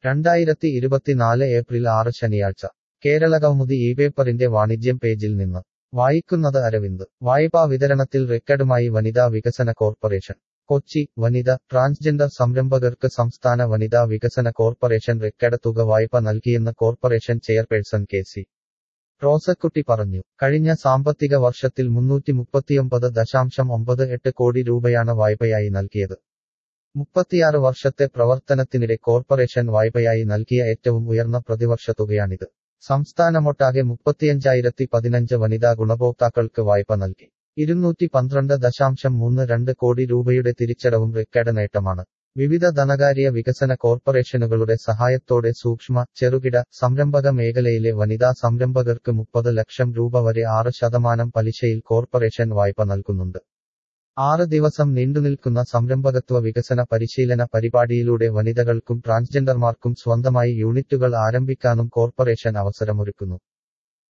രണ്ടായിരത്തി ഇരുപത്തിനാല് ഏപ്രിൽ ആറ് ശനിയാഴ്ച കേരളകൗമുദി ഈ പേപ്പറിന്റെ വാണിജ്യം പേജിൽ നിന്ന് വായിക്കുന്നത് അരവിന്ദ് വായ്പാ വിതരണത്തിൽ റെക്കർഡുമായി വനിതാ വികസന കോർപ്പറേഷൻ കൊച്ചി വനിത ട്രാൻസ്ജെൻഡർ സംരംഭകർക്ക് സംസ്ഥാന വനിതാ വികസന കോർപ്പറേഷൻ റെക്കർഡ് തുക വായ്പ നൽകിയെന്ന് corporation chairperson K C Rosakutty പറഞ്ഞു കഴിഞ്ഞ സാമ്പത്തിക വർഷത്തിൽ മുന്നൂറ്റി മുപ്പത്തിയൊമ്പത് ദശാംശം ഒമ്പത് എട്ട് കോടി രൂപയാണ് വായ്പയായി നൽകിയത് മുപ്പത്തിയാറ് വർഷത്തെ പ്രവർത്തനത്തിനിടെ കോർപ്പറേഷൻ വായ്പയായി നൽകിയ ഏറ്റവും ഉയർന്ന പ്രതിവർഷ തുകയാണിത് സംസ്ഥാനമൊട്ടാകെ മുപ്പത്തിയഞ്ചായിരത്തി പതിനഞ്ച് വനിതാ ഗുണഭോക്താക്കൾക്ക് വായ്പ നൽകി ഇരുന്നൂറ്റി പന്ത്രണ്ട് ദശാംശം മൂന്ന് രണ്ട് കോടി രൂപയുടെ തിരിച്ചടവും റെക്കോർഡ് നേട്ടമാണ് വിവിധ ധനകാര്യ വികസന കോർപ്പറേഷനുകളുടെ സഹായത്തോടെ സൂക്ഷ്മ ചെറുകിട സംരംഭക മേഖലയിലെ വനിതാ സംരംഭകർക്ക് മുപ്പത് ലക്ഷം രൂപ വരെ ആറ് ശതമാനം പലിശയിൽ കോർപ്പറേഷൻ വായ്പ നൽകുന്നുണ്ട് ആറ് ദിവസം നീണ്ടുനിൽക്കുന്ന സംരംഭകത്വ വികസന പരിശീലന പരിപാടിയിലൂടെ വനിതകൾക്കും ട്രാൻസ്ജെൻഡർമാർക്കും സ്വന്തമായി യൂണിറ്റുകൾ ആരംഭിക്കാനും കോർപ്പറേഷൻ അവസരമൊരുക്കുന്നു